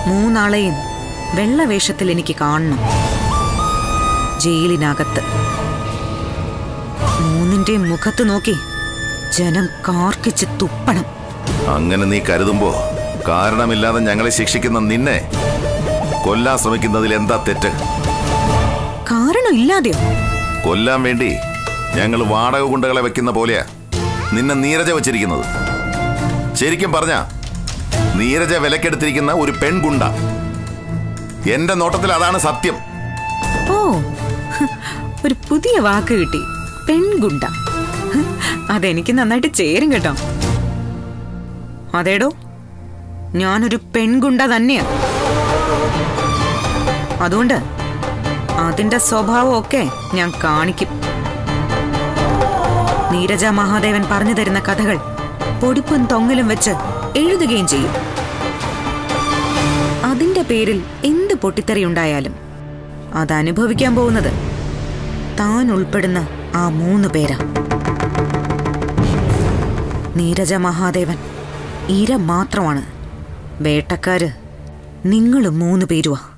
മൂന്നാളെയും വെള്ളവേഷത്തിൽ എനിക്ക് കാണണം ജയിലിനകത്ത് മൂന്നിന്റെയും മുഖത്ത് നോക്കി ജനം കാർക്കിച്ച് തുപ്പണം അങ്ങനെ നീ കരുതുമ്പോ കാരണമില്ലാതെ ഞങ്ങളെ ശിക്ഷിക്കുന്ന നിന്നെ കൊല്ലാൻ ശ്രമിക്കുന്നതിൽ എന്താ തെറ്റ് കാരണം ഇല്ലാതെയോ കൊല്ലാൻ വേണ്ടി ഞങ്ങൾ വാടക ഗുണ്ടകളെ വെക്കുന്ന പോലെയാ നിന്നെ നീരജ വച്ചിരിക്കുന്നത് ശരിക്കും പറഞ്ഞ നീരജ വിലക്കെടുത്തിരിക്കുന്ന ഒരു പെൺഗുണ്ട എന്റെ നോട്ടത്തിൽ അതാണ് സത്യം ഓ ഹ്, ഒരു പുതിയ വാക്ക് കിട്ടി പെൺഗുണ്ട ഹ്, അതെനിക്ക് നന്നായിട്ട് ചേരും കേട്ടോ അതേടോ ഞാനൊരു പെൺഗുണ്ട തന്നെയാ അതുകൊണ്ട് അതിന്റെ സ്വഭാവമൊക്കെ ഞാൻ കാണിക്കും നീരജ മഹാദേവൻ പറഞ്ഞു തരുന്ന കഥകൾ പൊടിപ്പും തൊങ്ങലും വെച്ച് എഴുതുകയും ചെയ്യും അതിന്റെ പേരിൽ എന്ത് പൊട്ടിത്തെറിയുണ്ടായാലും അത് അനുഭവിക്കാൻ പോകുന്നത് താൻ ഉൾപ്പെടുന്ന ആ മൂന്ന് പേരാ നീരജ മഹാദേവൻ ഇര മാത്രമാണ് വേട്ടക്കാര് നിങ്ങൾ മൂന്ന് പേരുവാ